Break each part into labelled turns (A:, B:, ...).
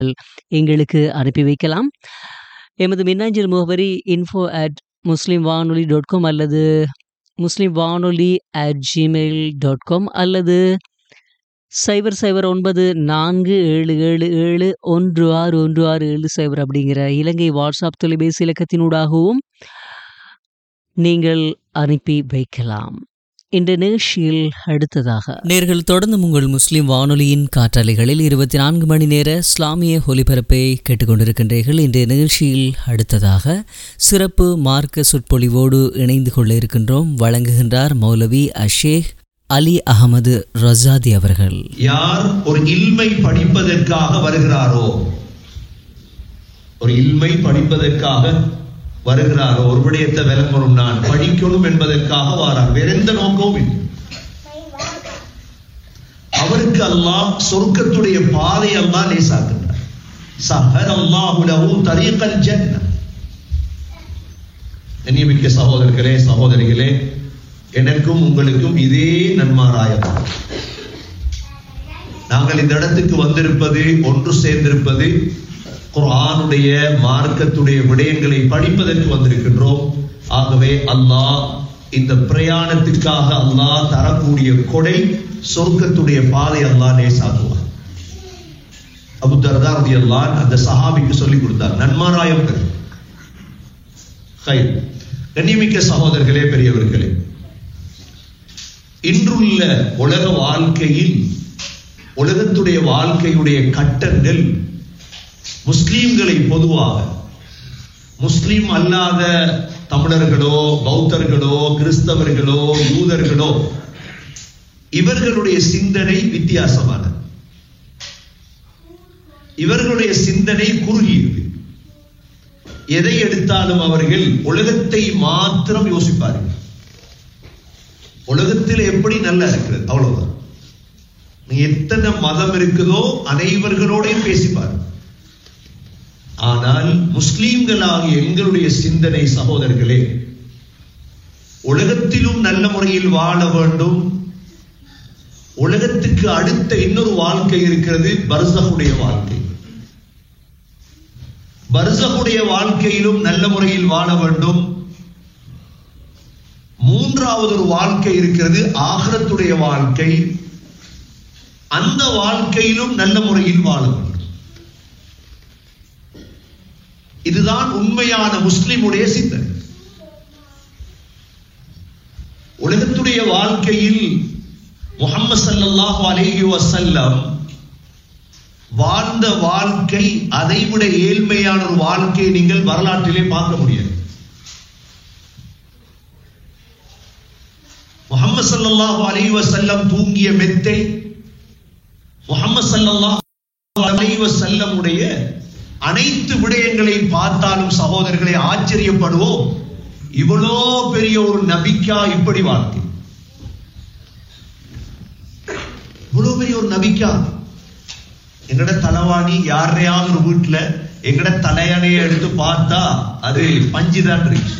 A: எங்களுக்கு அனுப்பி வைக்கலாம் எமது மின்னஞ்சல் முகவரி இன்ஃபோ அட் முஸ்லீம் வானொலி டாட் காம் அல்லது முஸ்லீம் வானொலி அட் ஜிமெயில் டாட் காம் அல்லது சைபர் சைபர் ஒன்பது நான்கு ஏழு ஏழு ஏழு ஒன்று ஆறு ஒன்று ஆறு ஏழு சைபர் அப்படிங்கிற இலங்கை வாட்ஸ்அப் தொலைபேசி இலக்கத்தினூடாகவும் நீங்கள் அனுப்பி வைக்கலாம் இந்த நிகழ்ச்சியில் அடுத்ததாக நேர்கள் தொடர்ந்து உங்கள் முஸ்லிம் வானொலியின் காற்றாலைகளில் இருபத்தி நான்கு மணி நேர இஸ்லாமிய ஒலிபரப்பை கேட்டுக்கொண்டிருக்கின்றீர்கள் இந்த நிகழ்ச்சியில் அடுத்ததாக சிறப்பு மார்க்க சொற்பொழிவோடு இணைந்து கொள்ள இருக்கின்றோம் வழங்குகின்றார் மௌலவி அஷேக் அலி அகமது ரசாதி அவர்கள்
B: யார் ஒரு இல்மை படிப்பதற்காக வருகிறாரோ ஒரு இல்மை படிப்பதற்காக வருகிறாரோ ஒரு விடயத்தை விளங்கணும் நான் படிக்கணும் என்பதற்காக வாரார் வேற எந்த நோக்கமும் இல்லை அவருக்கு அல்லாஹ் சொர்க்கத்துடைய பாதை அல்லாஹ் லேசாக்குகிறார் சஹர் அல்லாஹு லஹு தரீகல் ஜன்ன கண்ணியமிக்க சகோதரர்களே சகோதரிகளே எனக்கும் உங்களுக்கும் இதே நன்மாராயம் நாங்கள் இந்த இடத்துக்கு வந்திருப்பது ஒன்று சேர்ந்திருப்பது குர்ஆனுடைய மார்க்கத்துடைய விடயங்களை படிப்பதற்கு வந்திருக்கின்றோம் ஆகவே அல்லாஹ் இந்த பிரயாணத்திற்காக அல்லாஹ் தரக்கூடிய கொடை சொர்க்கத்துடைய பாதை அல்லாஹ் லேசாக்குவார் அபு தர்தா ரலியல்லாஹு அந்த சஹாபிக்கு சொல்லி கொடுத்தார் நன்மாராயம் பெறு ஹைர் கண்ணியமிக்க சகோதரர்களே பெரியவர்களே இன்றுள்ள உலக வாழ்க்கையில் உலகத்துடைய வாழ்க்கையுடைய கட்டங்கள் முஸ்லீம்களை பொதுவாக முஸ்லீம் அல்லாத தமிழர்களோ பௌத்தர்களோ கிறிஸ்தவர்களோ யூதர்களோ இவர்களுடைய சிந்தனை வித்தியாசமானது இவர்களுடைய சிந்தனை குறுகியது எதை எடுத்தாலும் அவர்கள் உலகத்தை மாத்திரம் யோசிப்பார்கள் உலகத்தில் எப்படி நல்லா இருக்கிறது அவ்வளவுதான் நீங்க எத்தனை மதம் இருக்குதோ அனைவர்களோடையும் பேசிப்பார் ஆனால் முஸ்லீம்களாகிய எங்களுடைய சிந்தனை சகோதரர்களே உலகத்திலும் நல்ல முறையில் வாழ வேண்டும் உலகத்துக்கு அடுத்த இன்னொரு வாழ்க்கை இருக்கிறது பர்சகுடைய வாழ்க்கை பர்சகுடைய வாழ்க்கையிலும் நல்ல முறையில் வாழ வேண்டும் மூன்றாவது ஒரு வாழ்க்கை இருக்கிறது ஆகரத்துடைய வாழ்க்கை அந்த வாழ்க்கையிலும் நல்ல முறையில் வாழ வேண்டும் இதுதான் உண்மையான முஸ்லிமுடைய சிந்தனை உலகத்துடைய வாழ்க்கையில் முகம்மது சல்லல்லாஹு அலைஹி வசல்லம் வாழ்ந்த வாழ்க்கை அதைவிட ஏழ்மையான ஒரு வாழ்க்கையை நீங்கள் வரலாற்றிலே பார்க்க முடியாது முகமது சல்லல்லாஹு அலைஹி வஸல்லம் தூங்கிய மெத்தை முகமது சல்லல்லாஹு அலைஹி வஸல்லம் உடைய அனைத்து விடயங்களை பார்த்தாலும் சகோதரர்களை ஆச்சரியப்படுவோம் இவ்வளோ பெரிய ஒரு நபிக்கா இப்படி வாழ்க்கை இவ்வளவு பெரிய ஒரு நபிக்கா எங்கட தலைவாணி யாரையாவது ஒரு வீட்டுல எங்கட தலையணையை எடுத்து பார்த்தா அது பஞ்சுதான் இருக்கு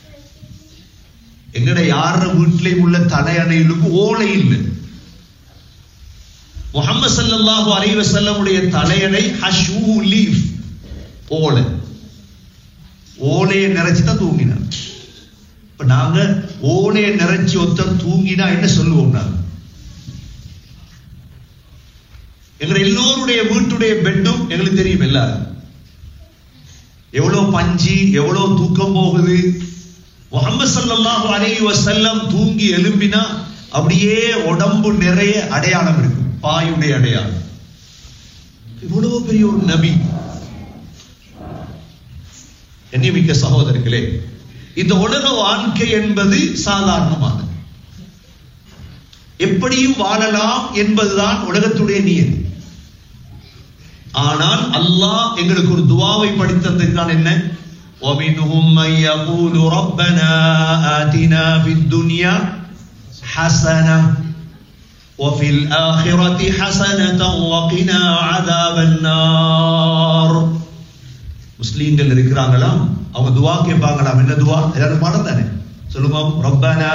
B: எங்கட யார வீட்டிலையும் உள்ள தலையணைகளுக்கு ஓலை இல்லை முகமது சல்லல்லாஹு அலைஹி வஸல்லமுடைய தலையணை ஹஷ்வு லீஃப் ஓலை ஓலையை நிறைச்சு தான் தூங்கினார் இப்ப நாங்க ஓலையை நிறைச்சி ஒருத்தர் தூங்கினா என்ன சொல்லுவோம் நாங்க எங்க எல்லோருடைய வீட்டுடைய பெட்டும் எங்களுக்கு தெரியும் எல்லாரும் எவ்வளவு பஞ்சு எவ்வளவு தூக்கம் போகுது முகமது சல்லல்லாஹு அலைஹி வஸல்லம் தூங்கி எழும்பினா அப்படியே உடம்பு நிறைய அடையாளம் இருக்கும் பாயுடைய அடையாளம் இவ்வளவு பெரிய ஒரு நபி எண்ணிமிக்க சகோதரர்களே இந்த உலக வாழ்க்கை என்பது சாதாரணமானது எப்படியும் வாழலாம் என்பதுதான் உலகத்துடைய நியதி ஆனால் அல்லாஹ் எங்களுக்கு ஒரு துவாவை படித்ததற்கான என்ன ومنهم من يقول ربنا آتنا في الدنيا حسنة وفي الآخرة حسنة وقنا عذاب النار முஸ்லீம்கள் இருக்கிறாங்களாம் அவங்க துவா கேட்பாங்களாம் என்ன துவா எல்லாரும் பாடம் தானே சொல்லுங்க ரப்பனா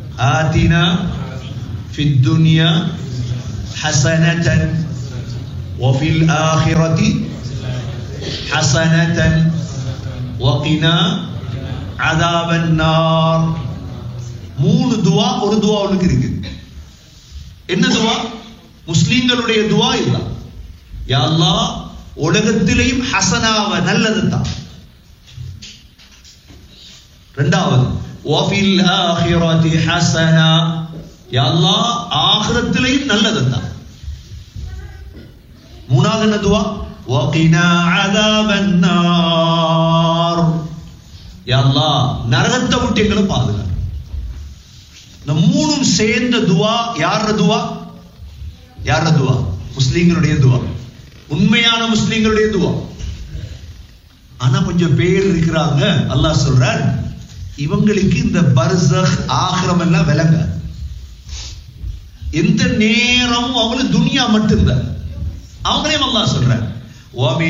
B: ஆத்தினா في الدنيا حسنة وفي الآخرة حسنة وقنا عذاب النار மூணு துவா ஒரு துவா அவனுக்கு இருக்கு என்ன துவா முஸ்லிம்களுடைய துவா இதுதான் யா அல்லாஹ் உலகத்திலேயும் ஹசனாவ நல்லது தான் ரெண்டாவது வஃபில் ஆஹிரதி ஹசனா யா அல்லாஹ் ஆகிரத்திலேயும் நல்லது தான் மூணாவது என்ன துவா வகினா அதாபன் நார் யா அல்லாஹ் நரகத்தை விட்டு எங்களை பாதுகா இந்த மூணும் சேர்ந்த துவா யார துவா யார துவா முஸ்லிம்களுடைய துவா உண்மையான முஸ்லிம்களுடைய துவா ஆனா கொஞ்சம் பேர் இருக்கிறாங்க அல்லாஹ் சொல்றார் இவங்களுக்கு இந்த பர்சக் ஆகிரம் எல்லாம் விளங்க எந்த நேரமும் அவங்களுக்கு துனியா மட்டும்தான் அவங்களையும் அல்லாஹ் சொல்றார்